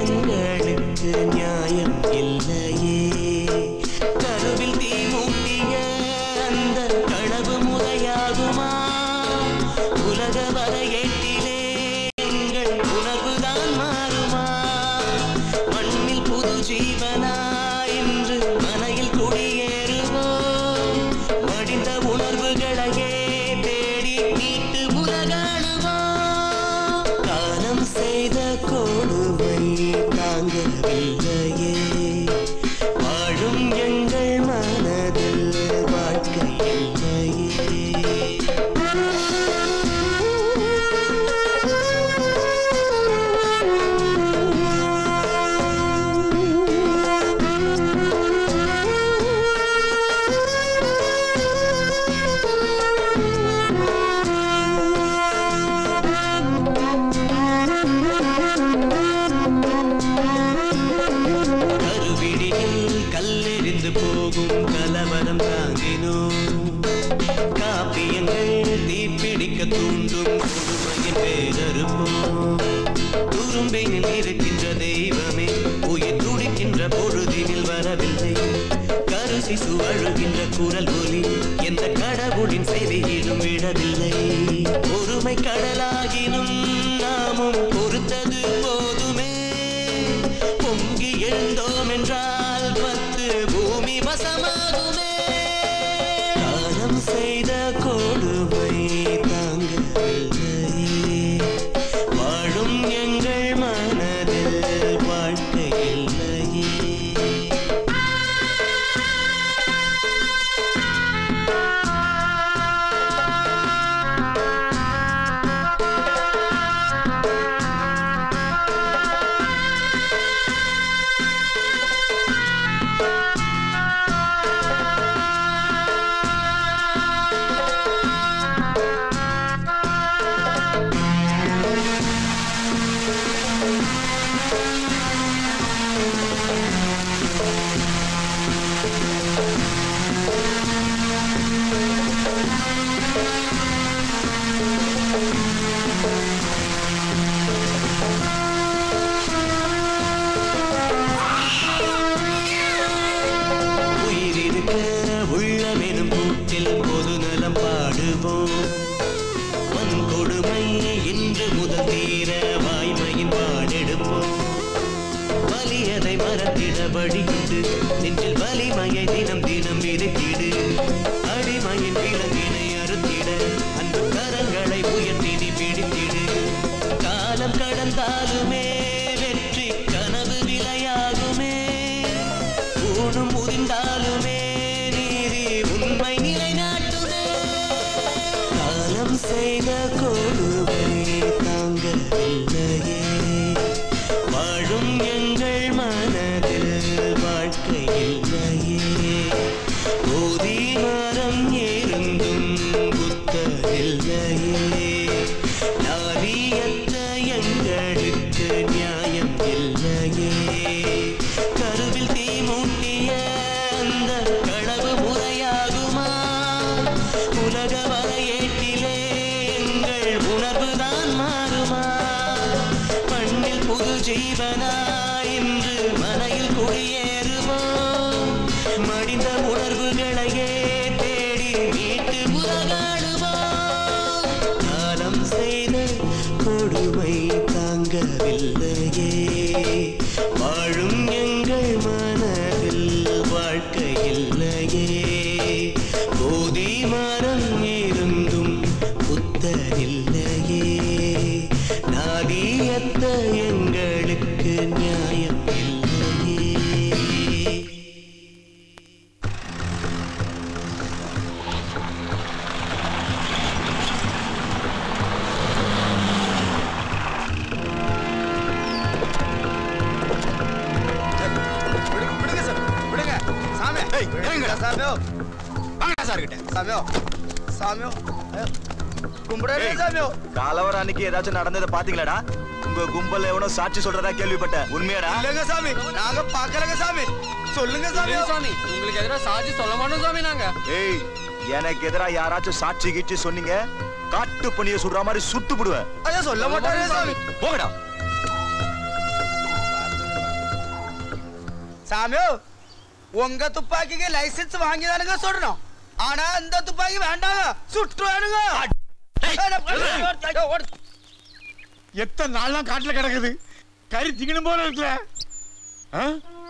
எங்களுக்கு நியாயம் இல்லையே கருவில் தீ மூட்டிய அந்த களவு முறையாகுமா உலக வரையேட்டிலே எங்கள் உணர்வுதான் மாறுமா மண்ணில் புது ஜீவனா இன்று மனையில் குடியேறுவோம் மடிந்த உணர்வுகளையே தேடி மீட்டு உலகாடுவோம் காலம் செய்த கொடுமை தாங்கவில்லையே வாழும் எங்கள் மனதில் வாழ்க்கை இல்லையே கருவிடியில் கல்லெறிந்து போகும் கலவரம் தாங்கினோம் காப்பியங்கள் தீப்பிடிக்க தூண்டும் கொடுமையின் பேரறுப்போம் துரும்பினில் இருக்கின்ற தெய்வமே உயிர் துடிக்கின்ற பொழுதினில் வரவில்லை கரு சிசு அழுகின்ற குரல் ஒலி எந்த கடவுளின் செய்தியிலும் விடவில்லை பொறுமை கடலாகினும் நாமும் பொறுத்தது போதுமே பொங்கி எழுந்தோம் என்றால் பத்து பூமி வசமாகுமே காலம் செய்த கொடுமை தாங்கவில்லையே வாழும் எங்கள் மனதில் வாழ்க்கை இல்லையே உயிரிருக்க உள்ளமெனும் கூட்டில் பொது நலம் பாடுவோம் வன்கொடுமை இன்று முதல் தீர வாய்மையின் பாடெடுப்போம் வலியதை மறத்திட வழியுண்டு நெஞ்சில் வலிமையை தினம் தினம் விதைத்திடு அடிமையின் விலங்கினை அறுத்திட அன்பு கரங்களை உயர்த்தி நீ பிடித்திடு காலம் கடந்தாலுமே வெற்றி கனவு விலையாகுமே ஊனும் முதிர்ந்தாலுமே நீதி உண்மை நிலைநாட்டுமே காலம் செய்த கொடுமை தாங்கவில்லையே வாழும் எங்கள் மனதில் வாழ்க்கை இல்லையே போதி மரம் இருந்தும் புத்தரில்லையே நாதியற்ற எங்களுக்கு நியாயம் இல்லையே கருவில் தீ மூட்டிய அந்த களவு முறையாகுமா உலக வரையேட்டிலே எங்கள் உணர்வுதான் மாறுமா மண்ணில் புது ஜீவனா இன்று மனையில் குடியேறுவோம் மடிந்த உணர்வுகளையே தேடி மீட்டு உலகாடுவோம் காலம் செய்த கொடுமை தாங்கவில்லையே வாழும் எங்கள் மனதில் வாழ்க்கை இல்லையே போதி மரம் இருந்தும் புத்தரில்லையே நாதியத்த எங்களுக்கு நியாயம் இல்லையே விடுங்க சார் விடுங்க சாமி விடுங்கடா சாமியோ வாங்கடா சார் கிட்ட சாமியோ சாமியோ கும்பிடாதே சாமியோ கலவரம் அன்னைக்கு ஏதாச்சும் நடந்ததை பாத்தீங்களாடா உங்க கும்பல் எவனோ சாட்சி சொல்றதா கேள்விப்பட்டேன் உண்மையாடா இல்லங்க சாமி நாங்க பாக்கலங்க சாமி சொல்லுங்க சாமி சாமி உங்களுக்கு எதிராக சாட்சி சொல்ல மாட்டோம் சாமி நாங்க ஏய் எனக்கு எதிரா யாராச்சும் சாட்சி கீட்சி சொன்னீங்க காட்டு பணிய சுடுற மாதிரி சுட்டு விடுவேன் ஐயா சொல்ல மாட்டாரே சாமி போங்கடா சாமியோ உங்க துப்பாக்கிக்கு லைசென்ஸ் வாங்கி தானுங்க சொல்லணும் ஆனா இந்த துப்பாக்கி வேண்டாங்க சுட்டு வேணுங்க எத்தனை நாள்லாம் காட்டுல கிடக்குது கறி திங்கணும் போல இருக்குல்ல ஆ?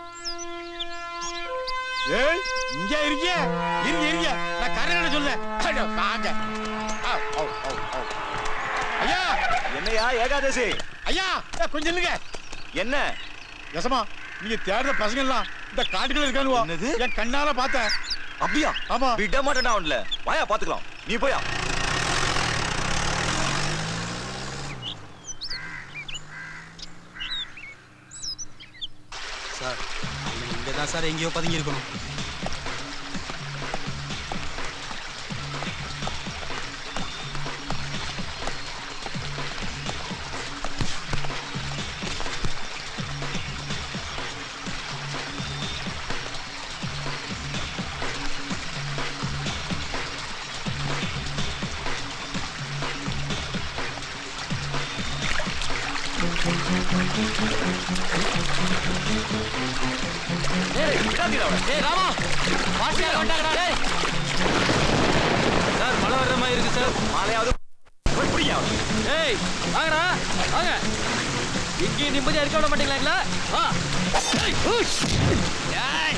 ஏய் இங்க இருக்கிய இருங்க இருங்க நான் கரையிட சொல்றேன் அட, வாங்க ஆ, ஆ, ஆ, ஆ. ஐயா என்னையா ஏகாதசி ஐயா ஏ, கொஞ்சம் இல்லைங்க என்ன யசமா நீங்க தேடுற பசங்க எல்லாம் இந்த காட்டுக்குள்ள இருக்கானுவோ என்னது? என் கண்ணால பார்த்தேன் அப்படியா ஆமா. விட மாட்டேன்டா அவன்ல வாயா பாத்துக்கலாம் நீ போயா சார் இங்கே தான் சார் எங்கேயோ பதுங்கி இருக்கணும் ஏய் ராமா வாசியா வந்தாங்கடா டேய் சார் மழை வர்ற மாதிரி இருக்கு சார் மாலையாவது போய் பிடிங்க அவனை. ஏய் வாங்கடா வாங்க இங்கேயும் நிம்மதியா இருக்க விட மாட்டீங்களா வா ஏய், உஷ். ஏய்.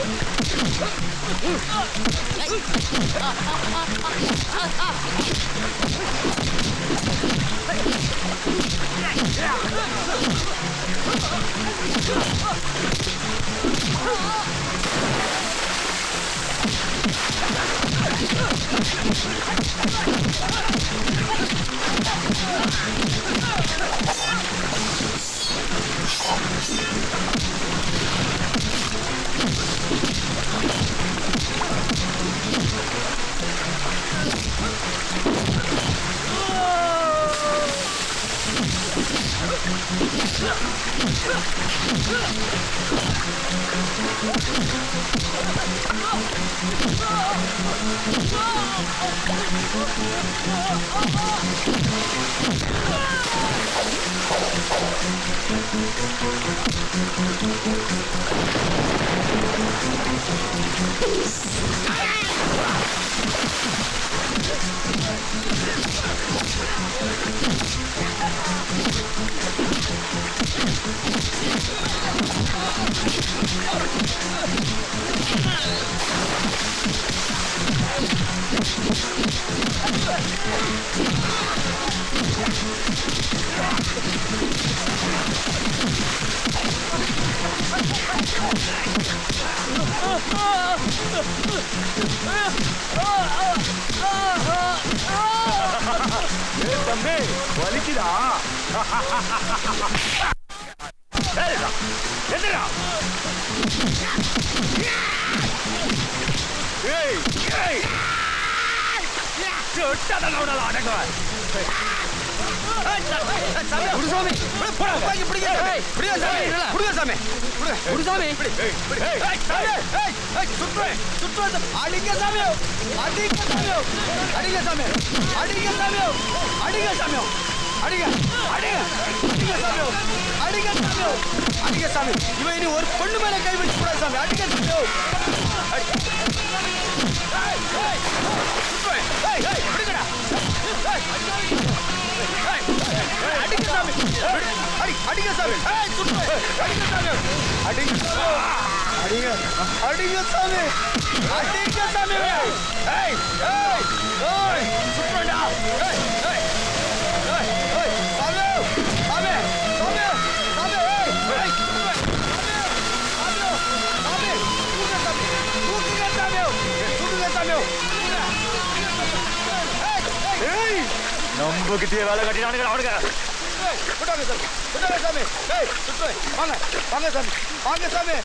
ஏய் தம்பி வலிக்குதா ஏய்டா, என்னடா ஏய் ஏய் சொட்டாத நவுடல அடங்க குருசாமி துப்பாக்கி பிடிங்க பிடிங்க சாமி பிடிங்க சாமி குருசாமி ஏய், சாமி, ஏய், ஏய், சுற்றுவேன், சுற்றுவேன் சாமி. அடிங்க சாமியோ, அடிங்க சாமியோ, அடிங்க சாமி, அடிங்க சாமியோ, அடிங்க சாமியோ, அடிங்க, அடிங்க, அடிங்க சாமியோ, அடிங்க சாமியோ, அடிங்க சாமி. இவன் இனி ஒரு பொண்ணு மேல கை வைக்க கூடாது சாமி அடிங்க சாமியோ அடி. ஏய், ஏய், சுற்றுவேன். ஏய், ஏய், பிடிங்கடா. ஏய், ஏய், ஏய், அடிங்க சாமி அடி, அடி, அடிங்க சாமி ஏய், சுற்றுவேன். அடிங்க சாமி அடிங்க சாமி அடிங்க அடிங்க சாமி அடிங்க சாமி ஏய் ஏய் ஏய் சுற்றுடா ஏய் ஏய் ஏய் ஏய் சாமி சாமி சாமி சாமி ஏய் ஏய் சுற்றுவேன். சாமி சாமி சாமி தூக்குங்க சாமி தூக்குங்க சாமி தூக்குங்க சாமி ஏய் ஏய் நம்ம கிட்டே வேலை கட்டினானுங்க அவனுங்க ஏய், விட்டாங்க சாமி விட்டாங்க சாமி ஏய் சுற்றுவேன் வாங்க வாங்க சாமி வாங்க சாமி